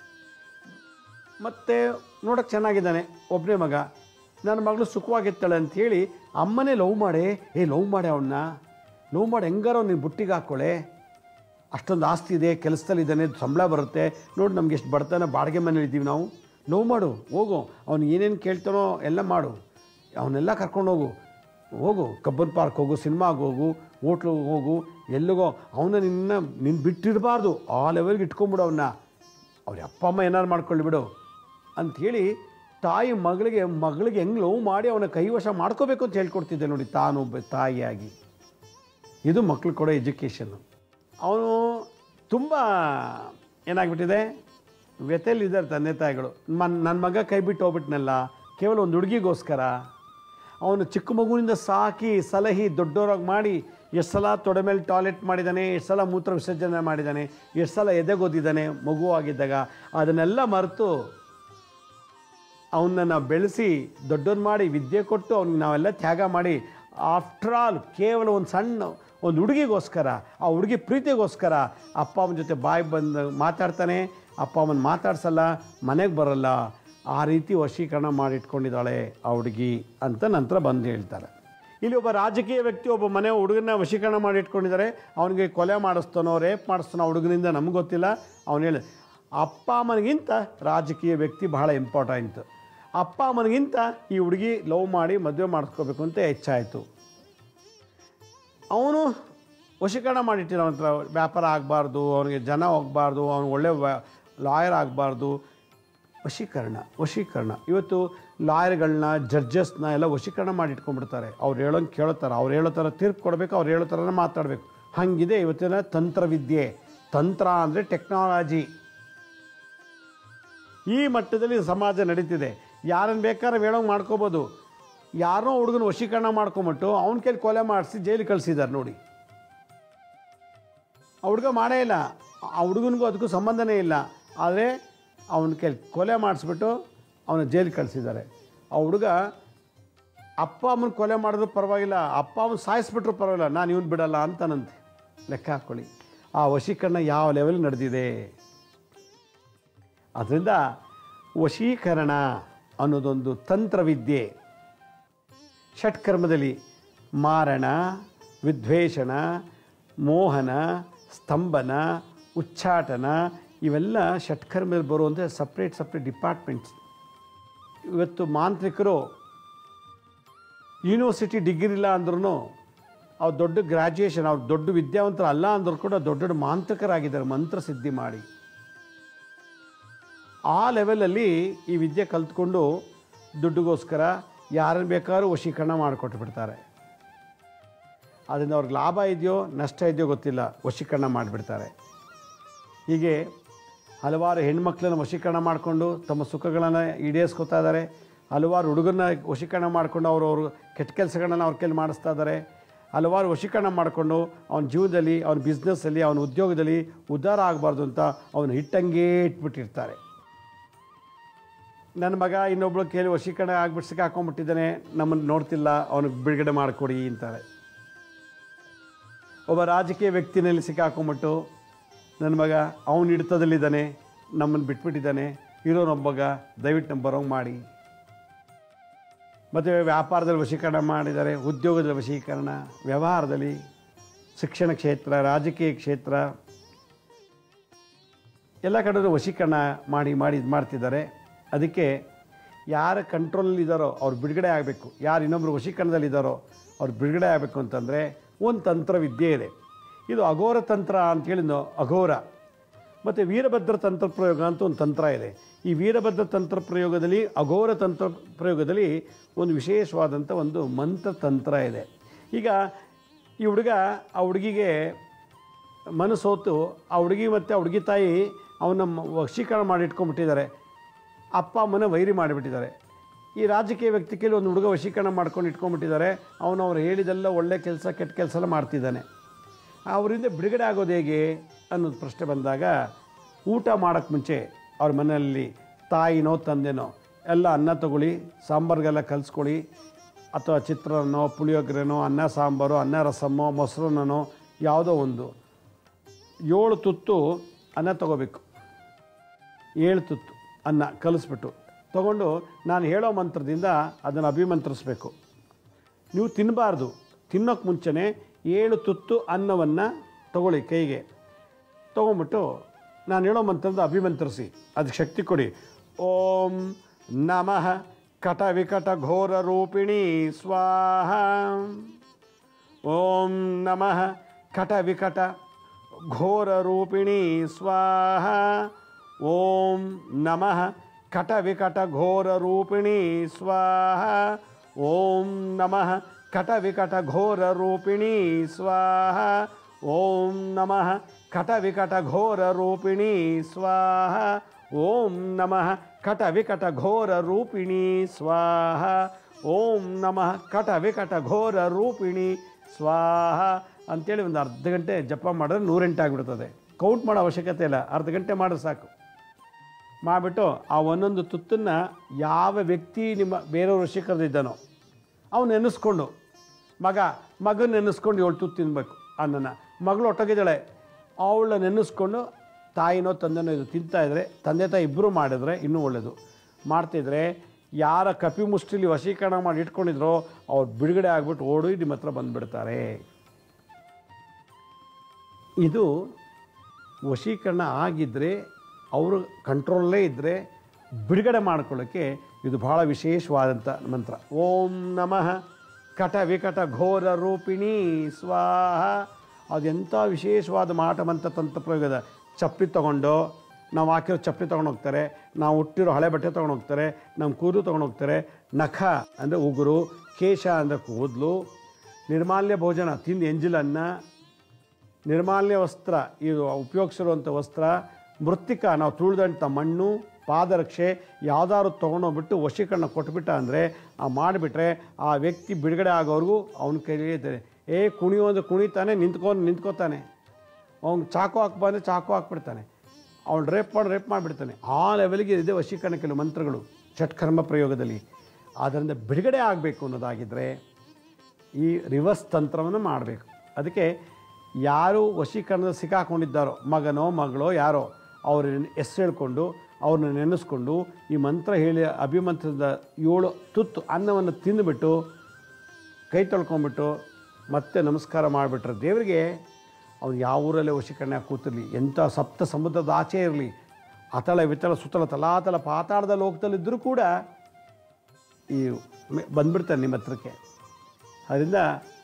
ಮತ್ತು ನೋಡೋಕ್ಕೆ ಚೆನ್ನಾಗಿದ್ದಾನೆ ಒಬ್ಬನೇ ಮಗ ನನ್ನ ಮಗಳು ಸುಖವಾಗಿರ್ತಾಳೆ ಅಂಥೇಳಿ ಅಮ್ಮನೇ ಲವ್ ಮಾಡೆ ಏ ಲವ್ ಮಾಡೆ ಅವನ್ನ ಲವ್ ಮಾಡಿ ಹೆಂಗಾರೋ ನೀನು ಬುಟ್ಟಿಗೆ ಹಾಕ್ಕೊಳೆ ಅಷ್ಟೊಂದು ಆಸ್ತಿ ಇದೆ ಕೆಲಸದಲ್ಲಿದ್ದಾನೆ ಸಂಬಳ ಬರುತ್ತೆ ನೋಡಿ ನಮ್ಗೆ ಎಷ್ಟು ಬಡತನ ಬಾಡಿಗೆ ಮನೇಲಿ ಇದ್ದೀವಿ ನಾವು ಲವ್ ಮಾಡು ಹೋಗು ಅವ್ನು ಏನೇನು ಕೇಳ್ತಾನೋ ಎಲ್ಲ ಮಾಡು ಅವನ್ನೆಲ್ಲ ಕರ್ಕೊಂಡು ಹೋಗು ಹೋಗು ಕಬ್ಬನ್ ಪಾರ್ಕ್ ಹೋಗು ಸಿನಿಮಾಗೆ ಹೋಗು ಹೋಟ್ಲಿಗೆ ಹೋಗು ಎಲ್ಲಿಗೋ ಅವನ್ನ ನಿನ್ನ ನಿನ್ನ ಬಿಟ್ಟಿರಬಾರ್ದು ಆ ಲೆವೆಲ್ಗೆ ಇಟ್ಕೊಂಬಿಡು ಅವನ್ನ ಅವ್ರ ಅಪ್ಪ ಅಮ್ಮ ಏನಾರು ಮಾಡ್ಕೊಳ್ಳಿ ಬಿಡು ಅಂಥೇಳಿ ತಾಯಿ ಮಗಳಿಗೆ ಮಗಳಿಗೆ ಹೆಂಗೆ ಲವ್ ಮಾಡಿ ಅವನ ಕೈವಶ ಮಾಡ್ಕೋಬೇಕು ಅಂತ ಹೇಳ್ಕೊಡ್ತಿದ್ದೆ ನೋಡಿ ತಾನೊಬ್ಬ ತಾಯಿಯಾಗಿ ಇದು ಮಕ್ಳು ಕೊಡೋ ಎಜುಕೇಷನ್ನು ಅವನು ತುಂಬ ಏನಾಗ್ಬಿಟ್ಟಿದೆ ವ್ಯಥೆಯಲ್ಲಿದ್ದಾರೆ ತಂದೆ ತಾಯಿಗಳು ಮನ್ ನನ್ನ ಮಗ ಕೈ ಬಿಟ್ಟು ಹೋಗ್ಬಿಟ್ನಲ್ಲ ಕೇವಲ ಒಂದು ಹುಡುಗಿಗೋಸ್ಕರ ಅವನು ಚಿಕ್ಕ ಮಗುವಿನಿಂದ ಸಾಕಿ ಸಲಹಿ ದೊಡ್ಡವರಾಗಿ ಮಾಡಿ ಎಷ್ಟು ಸಲ ತೊಡೆ ಮೇಲೆ ಟಾಯ್ಲೆಟ್ ಮಾಡಿದ್ದಾನೆ ಎಷ್ಟು ಸಲ ಮೂತ್ರ ವಿಸರ್ಜನೆ ಮಾಡಿದ್ದಾನೆ ಎಷ್ಟು ಸಲ ಎದೆಗೋದಿದ್ದಾನೆ ಮಗು ಆಗಿದ್ದಾಗ ಅದನ್ನೆಲ್ಲ ಮರೆತು ಅವನ್ನ ನಾವು ಬೆಳೆಸಿ ದೊಡ್ಡವ್ನು ಮಾಡಿ ವಿದ್ಯೆ ಕೊಟ್ಟು ಅವ್ನಿಗೆ ನಾವೆಲ್ಲ ತ್ಯಾಗ ಮಾಡಿ ಆಫ್ಟರ್ ಆಲ್ ಕೇವಲ ಒಂದು ಸಣ್ಣ ಒಂದು ಹುಡುಗಿಗೋಸ್ಕರ ಆ ಹುಡುಗಿ ಪ್ರೀತಿಗೋಸ್ಕರ ಅಪ್ಪ ಅಮ್ಮನ ಜೊತೆ ಬಾಯಿ ಬಂದು ಮಾತಾಡ್ತಾನೆ ಅಪ್ಪ ಅಮ್ಮನ ಮಾತಾಡ್ಸಲ್ಲ ಮನೆಗೆ ಬರಲ್ಲ ಆ ರೀತಿ ವಶೀಕರಣ ಮಾಡಿಟ್ಕೊಂಡಿದ್ದಾಳೆ ಆ ಹುಡುಗಿ ಅಂತ ನಂತರ ಬಂದು ಹೇಳ್ತಾರೆ ಇಲ್ಲಿ ಒಬ್ಬ ರಾಜಕೀಯ ವ್ಯಕ್ತಿ ಒಬ್ಬ ಮನೆ ಹುಡುಗನ ವಶೀಕರಣ ಮಾಡಿ ಇಟ್ಕೊಂಡಿದ್ದಾರೆ ಅವನಿಗೆ ಕೊಲೆ ಮಾಡಿಸ್ತಾನೋ ರೇಪ್ ಮಾಡಿಸ್ತಾನೋ ಆ ಹುಡುಗನಿಂದ ನಮ್ಗೆ ಗೊತ್ತಿಲ್ಲ ಅವನು ಹೇಳಿ ಅಪ್ಪ ಅಮ್ಮನಿಗಿಂತ ರಾಜಕೀಯ ವ್ಯಕ್ತಿ ಬಹಳ ಇಂಪಾರ್ಟೆಂಟ್ ಅಪ್ಪ ಅಮ್ಮನಿಗಿಂತ ಈ ಹುಡುಗಿ ಲವ್ ಮಾಡಿ ಮದುವೆ ಮಾಡಿಸ್ಕೋಬೇಕು ಅಂತ ಹೆಚ್ಚಾಯಿತು ಅವನು ವಶೀಕರಣ ಮಾಡಿಟ್ಟಿರೋ ಅವನ ವ್ಯಾಪಾರ ಆಗಬಾರ್ದು ಅವನಿಗೆ ಜನ ಹೋಗಬಾರ್ದು ಅವನು ಒಳ್ಳೆ ಲಾಯರ್ ಆಗಬಾರ್ದು ವಶೀಕರಣ ವಶೀಕರಣ ಇವತ್ತು ಲಾಯರ್ಗಳನ್ನ ಜಡ್ಜಸ್ನ ಎಲ್ಲ ವಶೀಕರಣ ಮಾಡಿ ಇಟ್ಕೊಂಡ್ಬಿಡ್ತಾರೆ ಅವ್ರು ಹೇಳೋಂಗೆ ಕೇಳ್ತಾರೆ ಅವ್ರು ಹೇಳೋ ಥರ ತೀರ್ಪು ಕೊಡಬೇಕು ಅವ್ರು ಹೇಳೋ ಥರನೇ ಮಾತಾಡಬೇಕು ಹಾಗಿದೆ ಇವತ್ತಿನ ತಂತ್ರವಿದ್ಯೆ ತಂತ್ರ ಅಂದರೆ ಟೆಕ್ನಾಲಜಿ ಈ ಮಟ್ಟದಲ್ಲಿ ಸಮಾಜ ನಡೀತಿದೆ ಯಾರನ್ನು ಬೇಕಾದ್ರೆ ಹೇಳೋಂಗೆ ಮಾಡ್ಕೋಬೋದು ಯಾರನ್ನೋ ಹುಡುಗನ ವಶೀಕರಣ ಮಾಡ್ಕೊಂಬಿಟ್ಟು ಅವನ ಕೈಲಿ ಕೊಲೆ ಮಾಡಿಸಿ ಜೈಲಿಗೆ ಕಳಿಸಿದ್ದಾರೆ ನೋಡಿ ಆ ಹುಡುಗ ಮಾಡೇ ಇಲ್ಲ ಆ ಹುಡುಗನಿಗೂ ಅದಕ್ಕೂ ಸಂಬಂಧನೇ ಇಲ್ಲ ಆದರೆ ಅವನ ಕೈಲಿ ಕೊಲೆ ಮಾಡಿಸ್ಬಿಟ್ಟು ಅವನ ಜೈಲಿಗೆ ಕಳಿಸಿದ್ದಾರೆ ಆ ಹುಡುಗ ಅಪ್ಪ ಅಮ್ಮನ ಕೊಲೆ ಮಾಡಿದ್ರು ಪರವಾಗಿಲ್ಲ ಅಪ್ಪ ಅಮ್ಮನ ಸಾಯಿಸ್ಬಿಟ್ರು ಪರವಾಗಿಲ್ಲ ನಾನು ಇವನು ಬಿಡಲ್ಲ ಅಂತಾನಂತೆ ಲೆಕ್ಕ ಹಾಕ್ಕೊಳ್ಳಿ ಆ ವಶೀಕರಣ ಯಾವ ಲೆವೆಲ್ ನಡೆದಿದೆ ಅದರಿಂದ ವಶೀಕರಣ ಅನ್ನೋದೊಂದು ತಂತ್ರವಿದ್ಯೆ ಷಟ್ಕರ್ಮದಲ್ಲಿ ಮಾರಣ ವಿದ್ವೇಷಣ ಮೋಹನ ಸ್ತಂಭನ ಉಚ್ಚಾಟನ ಇವೆಲ್ಲ ಷಟ್ಕರ್ಮದಲ್ಲಿ ಬರುವಂಥ ಸಪ್ರೇಟ್ ಸಪ್ರೇಟ್ ಡಿಪಾರ್ಟ್ಮೆಂಟ್ಸ್ ಇವತ್ತು ಮಾಂತ್ರಿಕರು ಯೂನಿವರ್ಸಿಟಿ ಡಿಗ್ರಿ ಇಲ್ಲ ಅಂದ್ರೂ ಅವ್ರು ದೊಡ್ಡ ಗ್ರ್ಯಾಜುಯೇಷನ್ ಅವ್ರು ದೊಡ್ಡ ವಿದ್ಯಾವಂತರು ಅಲ್ಲ ಅಂದ್ರೂ ಕೂಡ ದೊಡ್ಡ ದೊಡ್ಡ ಮಾಂತ್ರಿಕರಾಗಿದ್ದಾರೆ ಮಂತ್ರ ಸಿದ್ಧಿ ಮಾಡಿ ಆ ಲೆವೆಲಲ್ಲಿ ಈ ವಿದ್ಯೆ ಕಲ್ತ್ಕೊಂಡು ದುಡ್ಡಿಗೋಸ್ಕರ ಯಾರನ್ನು ಬೇಕಾದ್ರೂ ವಶೀಕರಣ ಮಾಡಿಕೊಟ್ಟು ಬಿಡ್ತಾರೆ ಅದರಿಂದ ಅವ್ರಿಗೆ ಲಾಭ ಇದೆಯೋ ನಷ್ಟ ಇದೆಯೋ ಗೊತ್ತಿಲ್ಲ ವಶೀಕರಣ ಮಾಡಿಬಿಡ್ತಾರೆ ಹೀಗೆ ಹಲವಾರು ಹೆಣ್ಮಕ್ಳನ್ನ ವಶೀಕರಣ ಮಾಡಿಕೊಂಡು ತಮ್ಮ ಸುಖಗಳನ್ನು ಈಡೇರಿಸ್ಕೊತಾ ಇದ್ದಾರೆ ಹಲವಾರು ಹುಡುಗರನ್ನ ವಶೀಕರಣ ಮಾಡಿಕೊಂಡು ಅವರು ಅವರು ಕೆಟ್ಟ ಕೆಲಸಗಳನ್ನ ಅವ್ರ ಕೈಲಿ ಮಾಡಿಸ್ತಾ ಇದ್ದಾರೆ ಹಲವಾರು ವಶೀಕರಣ ಮಾಡಿಕೊಂಡು ಅವನ ಜೀವನದಲ್ಲಿ ಅವನ ಬಿಸ್ನೆಸ್ಸಲ್ಲಿ ಅವನ ಉದ್ಯೋಗದಲ್ಲಿ ಉದ್ಧಾರ ಆಗಬಾರ್ದು ಅಂತ ಅವನು ಹಿಟ್ಟಂಗೇ ಇಟ್ಬಿಟ್ಟಿರ್ತಾರೆ ನನ್ನ ಮಗ ಇನ್ನೊಬ್ಳು ಕೇಳಿ ವಶೀಕರಣ ಆಗ್ಬಿಟ್ಟು ಸಿಕ್ಕಾಕೊಂಡ್ಬಿಟ್ಟಿದ್ದಾನೆ ನಮ್ಮನ್ನು ನೋಡ್ತಿಲ್ಲ ಅವನಿಗೆ ಬಿಡುಗಡೆ ಮಾಡಿಕೊಡಿ ಅಂತಾಳೆ ಒಬ್ಬ ರಾಜಕೀಯ ವ್ಯಕ್ತಿನಲ್ಲಿ ಸಿಕ್ಕಾಕೊಂಬಿಟ್ಟು ನನ್ನ ಮಗ ಅವನು ಹಿಡಿತದಲ್ಲಿದ್ದಾನೆ ನಮ್ಮನ್ನು ಬಿಟ್ಬಿಟ್ಟಿದ್ದಾನೆ ಇರೋನೊಬ್ಬಗ ದಯವಿಟ್ಟು ನಮ್ಮ ಬರೋಂಗೆ ಮಾಡಿ ಮತ್ತು ವ್ಯಾಪಾರದಲ್ಲಿ ವಶೀಕರಣ ಮಾಡಿದ್ದಾರೆ ಉದ್ಯೋಗದಲ್ಲಿ ವಶೀಕರಣ ವ್ಯವಹಾರದಲ್ಲಿ ಶಿಕ್ಷಣ ಕ್ಷೇತ್ರ ರಾಜಕೀಯ ಕ್ಷೇತ್ರ ಎಲ್ಲ ಕಡೆಯೂ ವಶೀಕರಣ ಮಾಡಿ ಮಾಡಿ ಇದು ಮಾಡ್ತಿದ್ದಾರೆ ಅದಕ್ಕೆ ಯಾರ ಕಂಟ್ರೋಲಲ್ಲಿದ್ದಾರೋ ಅವ್ರು ಬಿಡುಗಡೆ ಆಗಬೇಕು ಯಾರು ಇನ್ನೊಬ್ಬರು ವಶೀಕರಣದಲ್ಲಿದ್ದಾರೋ ಅವ್ರು ಬಿಡುಗಡೆ ಆಗಬೇಕು ಅಂತಂದರೆ ಒಂದು ತಂತ್ರವಿದ್ಯೆ ಇದೆ ಇದು ಅಘೋರ ತಂತ್ರ ಅಂತೇಳಿ ನೋ- ಅಘೋರ ಮತ್ತು ವೀರಭದ್ರ ತಂತ್ರ ಪ್ರಯೋಗ ಅಂತ ಒಂದು ತಂತ್ರ ಇದೆ ಈ ವೀರಭದ್ರ ತಂತ್ರ ಪ್ರಯೋಗದಲ್ಲಿ ಅಘೋರ ತಂತ್ರ ಪ್ರಯೋಗದಲ್ಲಿ ಒಂದು ವಿಶೇಷವಾದಂಥ ಒಂದು ಮಂತ್ರ ತಂತ್ರ ಇದೆ ಈಗ ಈ ಹುಡುಗ ಆ ಹುಡುಗಿಗೆ ಮನಸ್ಸೋತು ಆ ಹುಡುಗಿ ಮತ್ತು ಆ ಹುಡುಗಿ ತಾಯಿ ಅವನ ಮ- ವಶೀಕರಣ ಮಾಡಿ ಇಟ್ಕೊಂಡ್ಬಿಟ್ಟಿದ್ದಾರೆ ಅಪ್ಪ ಅಮ್ಮನ ವೈರಿ ಮಾಡಿಬಿಟ್ಟಿದ್ದಾರೆ ಈ ರಾಜಕೀಯ ವ್ಯಕ್ತಿ ಕೈಲಿ ಒಂದು ಹುಡುಗ ವಶೀಕರಣ ಮಾಡ್ಕೊಂಡು ಇಟ್ಕೊಂಡ್ಬಿಟ್ಟಿದ್ದಾರೆ ಅವನು ಅವ್ರು ಹೇಳಿದೆಲ್ಲ ಒಳ್ಳೆ ಕೆಲಸ ಕೆಟ್ಟ ಕೆಲಸ ಎಲ್ಲ ಮಾಡ್ತಿದ್ದಾನೆ ಅವರಿಂದ ಬಿಡುಗಡೆ ಆಗೋದು ಹೇಗೆ ಅನ್ನೋದು ಪ್ರಶ್ನೆ ಬಂದಾಗ ಊಟ ಮಾಡೋಕ್ಕೆ ಮುಂಚೆ ಅವ್ರ ಮನೆಯಲ್ಲಿ ತಾಯಿನೋ ತಂದೆನೋ ಎಲ್ಲ ಅನ್ನ ತಗೊಳ್ಳಿ ಸಾಂಬಾರಿಗೆಲ್ಲ ಕಲಿಸ್ಕೊಳ್ಳಿ ಅಥವಾ ಚಿತ್ರಾನ್ನೋ ಪುಳಿಯೋಗರೆನೋ ಅನ್ನ ಸಾಂಬಾರು ಅನ್ನ ರಸಮ್ಮೋ ಮೊಸರನ್ನೋ ಯಾವುದೋ ಒಂದು ಏಳು ತುತ್ತು ಅನ್ನ ತಗೋಬೇಕು ಏಳು ತುತ್ತು ಅನ್ನ ಕಲಿಸ್ಬಿಟ್ಟು ತಗೊಂಡು ನಾನು ಹೇಳೋ ಮಂತ್ರದಿಂದ ಅದನ್ನು ಅಭಿಮಂತ್ರಿಸ್ಬೇಕು ನೀವು ತಿನ್ನಬಾರ್ದು ತಿನ್ನೋಕ್ಕೆ ಮುಂಚೆನೇ ಏಳು ತುತ್ತು ಅನ್ನವನ್ನು ತಗೊಳ್ಳಿ ಕೈಗೆ ತೊಗೊಂಬಿಟ್ಟು ನಾನು ಹೇಳೋ ಮಂತ್ರದ ಅಭಿಮಂತ್ರಿಸಿ ಅದಕ್ಕೆ ಶಕ್ತಿ ಕೊಡಿ ಓಂ ನಮಃ ಕಟ ವಿಕಟ ಘೋರ ರೂಪಿಣಿ ಸ್ವಾಹ ಓಂ ನಮಃ ಕಟ ವಿಕಟ ಘೋರ ರೂಪಿಣಿ ಸ್ವಾಹ ಓಂ ನಮಃ ಕಟ ವಿಕಟ ಘೋರ ರೂಪಿಣಿ ಸ್ವಾಹ ಓಂ ನಮಃ ಕಟ ವಿಕಟ ಘೋರ ರೂಪಿಣಿ ಸ್ವಾಹ ಓಂ ನಮಃ ಕಟ ವಿಕಟ ಘೋರ ರೂಪಿಣಿ ಸ್ವಾಹ ಓಂ ನಮಃ ಕಟ ವಿಕಟ ಘೋರ ರೂಪಿಣಿ ಸ್ವಾಹ ಓಂ ನಮಃ ಕಟ ವಿಕಟ ಘೋರ ರೂಪಿಣಿ ಸ್ವಾಹ ಅಂತೇಳಿ ಒಂದು ಅರ್ಧ ಗಂಟೆ ಜಪ ಮಾಡಿದ್ರೆ ನೂರೆಂಟು ಆಗಿಬಿಡ್ತದೆ ಕೌಂಟ್ ಮಾಡೋ ಅವಶ್ಯಕತೆ ಇಲ್ಲ ಅರ್ಧ ಗಂಟೆ ಮಾಡಿದ್ರೆ ಸಾಕು ಮಾಡಿಬಿಟ್ಟು ಆ ಒಂದೊಂದು ತುತ್ತನ್ನು ಯಾವ ವ್ಯಕ್ತಿ ನಿಮ್ಮ ಬೇರೆಯವ್ರ ವಶೀಕರದಿದ್ದಾನೋ ಅವನು ನೆನೆಸ್ಕೊಂಡು ಮಗ ಮಗನ ನೆನೆಸ್ಕೊಂಡು ಏಳು ತುತ್ತು ತಿನ್ನಬೇಕು ಅನ್ನನ ಮಗಳು ಒಟ್ಟೋಗಿದ್ದಾಳೆ ಅವಳ ನೆನೆಸ್ಕೊಂಡು ತಾಯಿನೋ ತಂದೆನೋ ಇದು ತಿಂತಾಯಿದ್ರೆ ತಂದೆ ತಾಯಿ ಇಬ್ಬರು ಮಾಡಿದ್ರೆ ಇನ್ನೂ ಒಳ್ಳೆಯದು ಮಾಡ್ತಿದ್ರೆ ಯಾರ ಕಪಿ ಮುಷ್ಟಿಲಿ ವಶೀಕರಣ ಮಾಡಿ ಇಟ್ಕೊಂಡಿದ್ರೋ ಅವ್ರು ಬಿಡುಗಡೆ ಆಗಿಬಿಟ್ಟು ಓಡಿ ನಿಮ್ಮ ಹತ್ರ ಬಂದುಬಿಡ್ತಾರೆ ಇದು ವಶೀಕರಣ ಆಗಿದ್ದರೆ ಅವರು ಕಂಟ್ರೋಲ್ಲೇ ಇದ್ದರೆ ಬಿಡುಗಡೆ ಮಾಡ್ಕೊಳ್ಳೋಕ್ಕೆ ಇದು ಭಾಳ ವಿಶೇಷವಾದಂಥ ಮಂತ್ರ ಓಂ ನಮಃ ಕಟ ವಿಕಟ ಘೋರ ರೂಪಿಣಿ ಸ್ವಾಹ ಅದೆಂಥ ವಿಶೇಷವಾದ ಮಾಟ ಮಂತ್ರ ತಂತ್ರ ಪ್ರಯೋಗದ ಚಪ್ಪಲಿ ತೊಗೊಂಡು ನಾವು ಹಾಕಿರೋ ಚಪ್ಪಲಿ ತೊಗೊಂಡು ಹೋಗ್ತಾರೆ ನಾವು ಹುಟ್ಟಿರೋ ಹಳೆ ಬಟ್ಟೆ ತೊಗೊಂಡು ಹೋಗ್ತಾರೆ ನಮ್ಮ ಕೂದಲು ತೊಗೊಂಡು ಹೋಗ್ತಾರೆ ನಖ ಅಂದರೆ ಉಗುರು ಕೇಶ ಅಂದರೆ ಕೂದಲು ನಿರ್ಮಾಲ್ಯ ಭೋಜನ ತಿಂದು ಎಂಜಿಲನ್ನ ನಿರ್ಮಾಲ್ಯ ವಸ್ತ್ರ ಇದು ಉಪಯೋಗಿಸಿರುವಂಥ ವಸ್ತ್ರ ಮೃತ್ತಿಕ ನಾವು ತುಳಿದಂಥ ಮಣ್ಣು ಪಾದರಕ್ಷೆ ಯಾವ್ದಾದ್ರು ತೊಗೊಂಡೋಗ್ಬಿಟ್ಟು ವಶೀಕರಣ ಕೊಟ್ಬಿಟ್ಟ ಅಂದರೆ ಆ ಮಾಡಿಬಿಟ್ರೆ ಆ ವ್ಯಕ್ತಿ ಬಿಡುಗಡೆ ಆಗೋವರೆಗೂ ಅವನ ಕೈಲಿ ಇದ್ದಾರೆ ಏ ಕುಣಿಯೋ ಅಂದ್ರೆ ಕುಣಿತಾನೆ ನಿಂತ್ಕೊಂಡು ನಿಂತ್ಕೋತಾನೆ ಅವ್ನು ಚಾಕು ಹಾಕಿ ಬಂದರೆ ಚಾಕು ಹಾಕ್ಬಿಡ್ತಾನೆ ಅವ್ನು ರೇಪ್ ಮಾಡಿ ರೇಪ್ ಮಾಡಿಬಿಡ್ತಾನೆ ಆ ಲೆವೆಲ್ಗೆ ಇದೆ ವಶೀಕರಣ ಕೆಲವು ಮಂತ್ರಗಳು ಷಟ್ಕರ್ಮ ಪ್ರಯೋಗದಲ್ಲಿ ಅದರಿಂದ ಬಿಡುಗಡೆ ಆಗಬೇಕು ಅನ್ನೋದಾಗಿದ್ದರೆ ಈ ರಿವರ್ಸ್ ತಂತ್ರವನ್ನು ಮಾಡಬೇಕು ಅದಕ್ಕೆ ಯಾರು ವಶೀಕರಣದ ಸಿಕ್ಕಾಕೊಂಡಿದ್ದಾರೋ ಮಗನೋ ಮಗಳೋ ಯಾರೋ ಅವ್ರ ಹೆಸರು ಹೇಳ್ಕೊಂಡು ಅವ್ರನ್ನ ನೆನೆಸ್ಕೊಂಡು ಈ ಮಂತ್ರ ಹೇಳಿ ಅಭಿಮಂತ್ರದ ಏಳು ತುತ್ತು ಅನ್ನವನ್ನು ತಿಂದುಬಿಟ್ಟು ಕೈ ತೊಳ್ಕೊಂಬಿಟ್ಟು ಮತ್ತೆ ನಮಸ್ಕಾರ ಮಾಡಿಬಿಟ್ರೆ ದೇವರಿಗೆ ಅವ್ನು ಯಾವ ಊರಲ್ಲೇ ವಶೀಕರಣ ಕೂತಿರಲಿ ಎಂಥ ಸಪ್ತ ಸಮುದ್ರದ ಆಚೆ ಇರಲಿ ಅತಳ ವಿತಳ ಸುತ್ತಲ ತಲಾತಲ ಪಾತಾಳದ ಲೋಕದಲ್ಲಿದ್ದರೂ ಕೂಡ ಈ ಮೆ- ಬಂದ್ಬಿಡ್ತಾನೆ ನಿಮ್ಮ ಹತ್ರಕ್ಕೆ ಅದರಿಂದ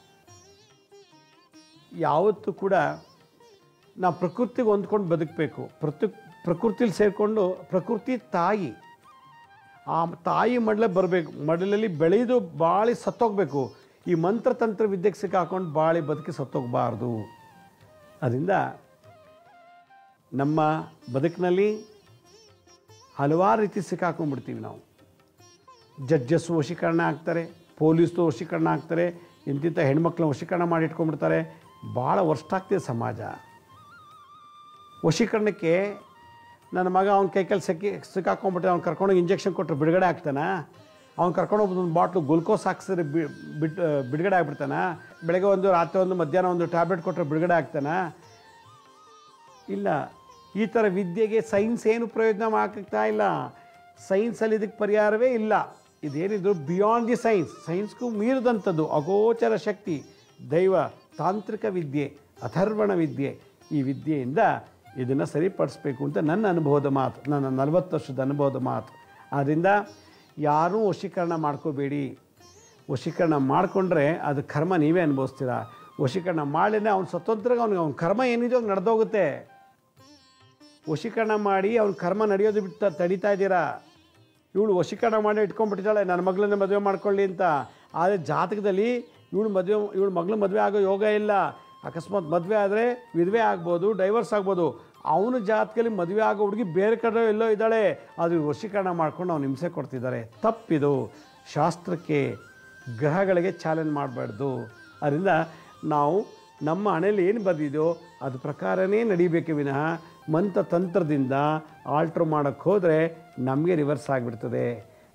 ಯಾವತ್ತೂ ಕೂಡ ನಾವು ಪ್ರಕೃತಿಗೆ ಹೊಂದ್ಕೊಂಡು ಬದುಕಬೇಕು ಪ್ರತಿ ಪ್ರಕೃತಿಲಿ ಸೇರಿಕೊಂಡು ಪ್ರಕೃತಿ ತಾಯಿ ಆ ತಾಯಿ ಮಡಲೆ ಬರಬೇಕು ಮಡಲಲ್ಲಿ ಬೆಳೆದು ಬಾಳಿ ಸತ್ತೋಗ್ಬೇಕು ಈ ಮಂತ್ರತಂತ್ರ ವಿದ್ಯೆಗೆ ಸಿಕ್ಕಾಕೊಂಡು ಬಾಳಿ ಬದುಕಿ ಸತ್ತೋಗಬಾರ್ದು ಅದರಿಂದ ನಮ್ಮ ಬದುಕಿನಲ್ಲಿ ಹಲವಾರು ರೀತಿ ಸಿಕ್ಕಾಕೊಂಡ್ಬಿಡ್ತೀವಿ ನಾವು ಜಡ್ಜಸ್ಸು ವಶೀಕರಣ ಆಗ್ತಾರೆ ಪೊಲೀಸ್ದು ವಶೀಕರಣ ಆಗ್ತಾರೆ ಇಂತಿಂಥ ಹೆಣ್ಮಕ್ಳನ್ನ ವಶೀಕರಣ ಮಾಡಿ ಇಟ್ಕೊಂಡ್ಬಿಡ್ತಾರೆ ಭಾಳ ವರ್ಸ್ಟ್ ಆಗ್ತಿದೆ ಸಮಾಜ ವಶೀಕರಣಕ್ಕೆ ನನ್ನ ಮಗ ಅವ್ನ ಕೈ ಕೈಲಿ ಸಿಕ್ಕಿ ಸಿಕ್ಕಾಕೊಂಡ್ಬಿಟ್ಟು ಅವ್ನು ಕರ್ಕೊಂಡೋಗಿ ಇಂಜೆಕ್ಷನ್ ಕೊಟ್ಟರೆ ಬಿಡುಗಡೆ ಆಗ್ತಾನ ಅವ್ನು ಕರ್ಕೊಂಡೋಗಿ ಒಂದು ಬಾಟ್ಲು ಗ್ಲುಕೋಸ್ ಹಾಕ್ಸಿದ್ರೆ ಬಿ ಬಿಟ್ಟು ಬಿಡುಗಡೆ ಆಗ್ಬಿಡ್ತಾನ ಬೆಳಗ್ಗೆ ಒಂದು ರಾತ್ರಿ ಒಂದು ಮಧ್ಯಾಹ್ನ ಒಂದು ಟ್ಯಾಬ್ಲೆಟ್ ಕೊಟ್ಟರೆ ಬಿಡುಗಡೆ ಆಗ್ತಾನ ಇಲ್ಲ ಈ ಥರ ವಿದ್ಯೆಗೆ ಸೈನ್ಸ್ ಏನು ಪ್ರಯೋಜನ ಆಗ್ತಾ ಇಲ್ಲ ಸೈನ್ಸಲ್ಲಿ ಇದಕ್ಕೆ ಪರಿಹಾರವೇ ಇಲ್ಲ ಇದೇನಿದ್ರು ಬಿಯಾಂಡ್ ದಿ ಸೈನ್ಸ್ ಸೈನ್ಸ್ಗೂ ಮೀರಿದಂಥದ್ದು ಅಗೋಚರ ಶಕ್ತಿ ದೈವ ತಾಂತ್ರಿಕ ವಿದ್ಯೆ ಅಥರ್ವಣ ವಿದ್ಯೆ ಈ ವಿದ್ಯೆಯಿಂದ ಇದನ್ನು ಸರಿಪಡಿಸ್ಬೇಕು ಅಂತ ನನ್ನ ಅನುಭವದ ಮಾತು ನನ್ನ ನಲವತ್ತು ವರ್ಷದ ಅನುಭವದ ಮಾತು ಆದ್ದರಿಂದ ಯಾರೂ ವಶೀಕರಣ ಮಾಡ್ಕೋಬೇಡಿ ವಶೀಕರಣ ಮಾಡಿಕೊಂಡ್ರೆ ಅದು ಕರ್ಮ ನೀವೇ ಅನುಭವಿಸ್ತೀರ ವಶೀಕರಣ ಮಾಡಿದ್ರೆ ಅವ್ನು ಸ್ವತಂತ್ರಗೆ ಅವ್ನಿಗೆ ಅವ್ನ ಕರ್ಮ ಏನಿದೆಯೋ ಅವ್ನು ನಡೆದೋಗುತ್ತೆ ವಶೀಕರಣ ಮಾಡಿ ಅವ್ನ ಕರ್ಮ ನಡೆಯೋದು ಬಿಟ್ಟು ತಡಿತಾ ಇದ್ದೀರಾ ಇವಳು ವಶೀಕರಣ ಮಾಡಿ ಇಟ್ಕೊಂಡ್ಬಿಟ್ಟಿದ್ದಾಳೆ ನನ್ನ ಮಗಳನ್ನ ಮದುವೆ ಮಾಡ್ಕೊಳ್ಳಿ ಅಂತ ಆದರೆ ಜಾತಕದಲ್ಲಿ ಇವಳು ಮದುವೆ ಇವಳು ಮಗಳು ಮದುವೆ ಆಗೋ ಯೋಗ ಇಲ್ಲ ಅಕಸ್ಮಾತ್ ಮದುವೆ ಆದರೆ ವಿಧವೆ ಆಗ್ಬೋದು ಡೈವರ್ಸ್ ಆಗ್ಬೋದು ಅವನ ಜಾತಕದಲ್ಲಿ ಮದುವೆ ಆಗೋ ಹುಡುಗಿ ಬೇರೆ ಕಡೆ ಎಲ್ಲೋ ಇದ್ದಾಳೆ ಅದು ವಶೀಕರಣ ಮಾಡ್ಕೊಂಡು ಅವ್ನು ಹಿಂಸೆ ಕೊಡ್ತಿದ್ದಾರೆ ತಪ್ಪಿದು ಶಾಸ್ತ್ರಕ್ಕೆ ಗ್ರಹಗಳಿಗೆ ಚಾಲೆಂಜ್ ಮಾಡಬಾರ್ದು ಅದರಿಂದ ನಾವು ನಮ್ಮ ಹಣೆಯಲ್ಲಿ ಏನು ಬಂದಿದೆಯೋ ಅದು ಪ್ರಕಾರನೇ ನಡಿಬೇಕೆ ವಿನಃ ಮಂತ್ರ ತಂತ್ರದಿಂದ ಆಲ್ಟ್ರ್ ಮಾಡೋಕ್ಕೆ ಹೋದರೆ ನಮಗೆ ರಿವರ್ಸ್ ಆಗಿಬಿಡ್ತದೆ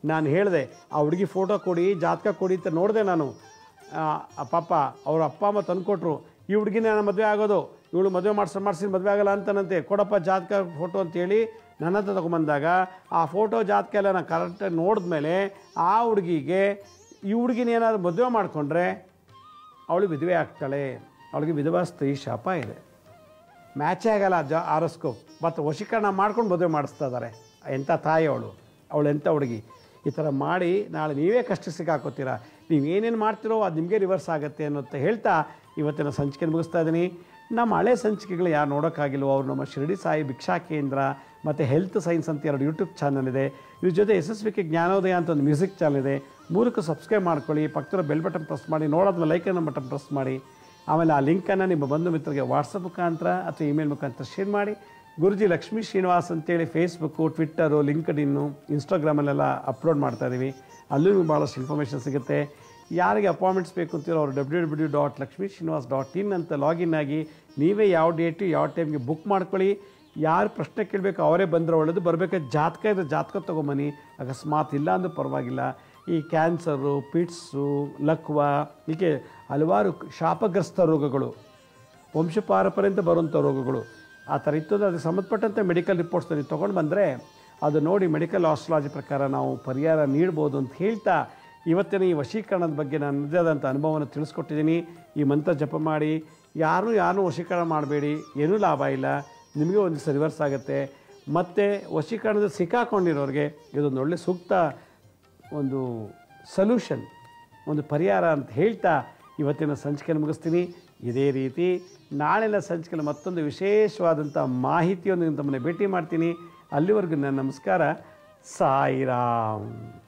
ನಾನು ಹೇಳಿದೆ ಆ ಹುಡುಗಿ ಫೋಟೋ ಕೊಡಿ ಜಾತಕ ಕೊಡಿ ಅಂತ ನೋಡಿದೆ ನಾನು ಆ, ಆ ಪಾಪ ಅವ್ರ ಅಪ್ಪ ಅಮ್ಮ ತಂದುಕೊಟ್ರು ಈ ಹುಡುಗಿನ ನಾನು ಮದುವೆ ಆಗೋದು ಇವಳು ಮದುವೆ ಮಾಡ್ಸಿ ಮಾಡಿಸಿ ಮದುವೆ ಆಗಲ್ಲ ಅಂತಾನಂತೆ ಕೊಡಪ್ಪ ಜಾತಕ ಫೋಟೋ ಅಂತೇಳಿ ನನ್ನ ಹತ್ರ ತೊಗೊಂಬಂದಾಗ ಆ ಫೋಟೋ ಜಾತಕ ಎಲ್ಲ ನಾನು ಕರೆಕ್ಟಾಗಿ ನೋಡಿದ್ಮೇಲೆ ಆ ಹುಡುಗಿಗೆ ಈ ಹುಡುಗಿನ ಏನಾದ್ರು ಮದುವೆ ಮಾಡಿಕೊಂಡ್ರೆ ಅವಳು ವಿಧವೆ ಆಗ್ತಾಳೆ ಅವಳಿಗೆ ವಿಧವಾ ಸ್ತ್ರೀ ಶಾಪ ಇದೆ ಮ್ಯಾಚೇ ಆಗಲ್ಲ ಜ ಆರಸ್ಕೋ ಮತ್ತು ವಶೀಕರಣ ಮಾಡ್ಕೊಂಡು ಮದುವೆ ಮಾಡಿಸ್ತಾ ಇದ್ದಾರೆ ಎಂಥ ತಾಯಿ ಅವಳು ಅವಳು ಎಂಥ ಹುಡುಗಿ ಈ ಥರ ಮಾಡಿ ನಾಳೆ ನೀವೇ ಕಷ್ಟ ಸಿಕ್ಕಾಕೋತೀರಾ ನೀವು ಏನೇನು ಮಾಡ್ತಿರೋ ಅದು ನಿಮಗೆ ರಿವರ್ಸ್ ಆಗುತ್ತೆ ಅನ್ನೋಂತ ಹೇಳ್ತಾ ಇವತ್ತಿನ ಸಂಚಿಕೆ ಮುಗಿಸ್ತಾ ಇದ್ದೀನಿ ನಮ್ಮ ಹಳೆ ಸಂಚಿಕೆಗಳು ಯಾರು ನೋಡೋಕ್ಕಾಗಿಲ್ವೋ ಅವ್ರು ನಮ್ಮ ಶಿರಡಿ ಸಾಯಿ ಭಿಕ್ಷಾ ಕೇಂದ್ರ ಮತ್ತು ಹೆಲ್ತ್ ಸೈನ್ಸ್ ಅಂತ ಎರಡು ಯೂಟ್ಯೂಬ್ ಚಾನಲ್ ಇದೆ ಇದ್ರ ಜೊತೆ ಎಸ್ ಎಸ್ ವಿಕೆ ಜ್ಞಾನೋದಯ ಅಂತ ಒಂದು ಮ್ಯೂಸಿಕ್ ಚಾನಲ್ ಇದೆ ಮೂರಕ್ಕೂ ಸಬ್ಸ್ಕ್ರೈಬ್ ಮಾಡ್ಕೊಳ್ಳಿ ಪಕ್ಕದ ಬೆಲ್ ಬಟನ್ ಪ್ರೆಸ್ ಮಾಡಿ ನೋಡೋದ್ಮೇಲೆ ಲೈಕನ್ನು ಬಟನ್ ಪ್ರೆಸ್ ಮಾಡಿ ಆಮೇಲೆ ಆ ಲಿಂಕನ್ನು ನಿಮ್ಮ ಬಂಧು ಮಿತ್ರರಿಗೆ ವಾಟ್ಸಪ್ ಮುಖಾಂತರ ಅಥವಾ ಇಮೇಲ್ ಮುಖಾಂತರ ಶೇರ್ ಮಾಡಿ ಗುರುಜಿ ಲಕ್ಷ್ಮೀ ಶ್ರೀನಿವಾಸ್ ಅಂತೇಳಿ ಫೇಸ್ಬುಕ್ಕು ಟ್ವಿಟ್ಟರು ಲಿಂಕ್ಡ್ ಇನ್ನು ಇನ್ಸ್ಟಾಗ್ರಾಮಲ್ಲೆಲ್ಲ ಅಪ್ಲೋಡ್ ಮಾಡ್ತಾ ಇದ್ದೀವಿ ಅಲ್ಲೂ ನಿಮ್ಗೆ ಭಾಳಷ್ಟು ಇನ್ಫಾರ್ಮೇಷನ್ ಸಿಗುತ್ತೆ ಯಾರಿಗೆ ಅಪಾಯಿಂಟ್ಮೆಂಟ್ಸ್ ಬೇಕು ಅಂತೀರೋ ಅವರು W W dot Lakshmi Srinivas dot in ಅಂತ ಲಾಗಿನ್ ಆಗಿ ನೀವೇ ಯಾವ ಡೇಟು ಯಾವ ಟೈಮ್ಗೆ ಬುಕ್ ಮಾಡ್ಕೊಳ್ಳಿ ಯಾರು ಪ್ರಶ್ನೆ ಕೇಳಬೇಕು ಅವರೇ ಬಂದರೆ ಒಳ್ಳೇದು ಬರಬೇಕಾದ್ರೆ ಜಾತಕ ಇದ್ರೆ ಜಾತಕ ತೊಗೊಂಬನ್ನಿ ಅಕಸ್ಮಾತ್ ಇಲ್ಲ ಅಂದ್ರೂ ಪರವಾಗಿಲ್ಲ ಈ ಕ್ಯಾನ್ಸರು ಪಿಟ್ಸು ಲಕ್ವ ಹೀಗೆ ಹಲವಾರು ಶಾಪಗ್ರಸ್ತ ರೋಗಗಳು ವಂಶಪಾರಂಪರ್ಯಂತ ಬರುವಂಥ ರೋಗಗಳು ಆ ಥರ ಇತ್ತು ಅಂದರೆ ಅದಕ್ಕೆ ಸಂಬಂಧಪಟ್ಟಂತೆ ಮೆಡಿಕಲ್ ರಿಪೋರ್ಟ್ಸ್ ನೀವು ತೊಗೊಂಡು ಬಂದರೆ ಅದು ನೋಡಿ ಮೆಡಿಕಲ್ ಆಸ್ಟ್ರಾಲಜಿ ಪ್ರಕಾರ ನಾವು ಪರಿಹಾರ ನೀಡ್ಬೋದು ಅಂತ ಹೇಳ್ತಾ ಇವತ್ತಿನ ಈ ವಶೀಕರಣದ ಬಗ್ಗೆ ನಾನು ನಿಜವಾದಂಥ ಅನುಭವವನ್ನು ತಿಳಿಸ್ಕೊಟ್ಟಿದ್ದೀನಿ ಈ ಮಂತ್ರ ಜಪ ಮಾಡಿ ಯಾರೂ ಯಾರನ್ನೂ ವಶೀಕರಣ ಮಾಡಬೇಡಿ ಏನೂ ಲಾಭ ಇಲ್ಲ ನಿಮಗೆ ಒಂದು ದಿವಸ ರಿವರ್ಸ್ ಆಗುತ್ತೆ ಮತ್ತು ವಶೀಕರಣದ ಸಿಕ್ಕಾಕೊಂಡಿರೋರಿಗೆ ಇದೊಂದು ಒಳ್ಳೆ ಸೂಕ್ತ ಒಂದು ಸೊಲ್ಯೂಷನ್ ಒಂದು ಪರಿಹಾರ ಅಂತ ಹೇಳ್ತಾ ಇವತ್ತಿನ ಸಂಚಿಕೆಯನ್ನು ಮುಗಿಸ್ತೀನಿ ಇದೇ ರೀತಿ ನಾಳಿನ ಸಂಚಿಕೆಯಲ್ಲಿ ಮತ್ತೊಂದು ವಿಶೇಷವಾದಂಥ ಮಾಹಿತಿಯೊಂದಿಗೆ ತಮ್ಮನ್ನು ಭೇಟಿ ಮಾಡ್ತೀನಿ ಅಲ್ಲಿವರೆಗೂ ನನ್ನ ನಮಸ್ಕಾರ ಸಾಯಿರಾಮ್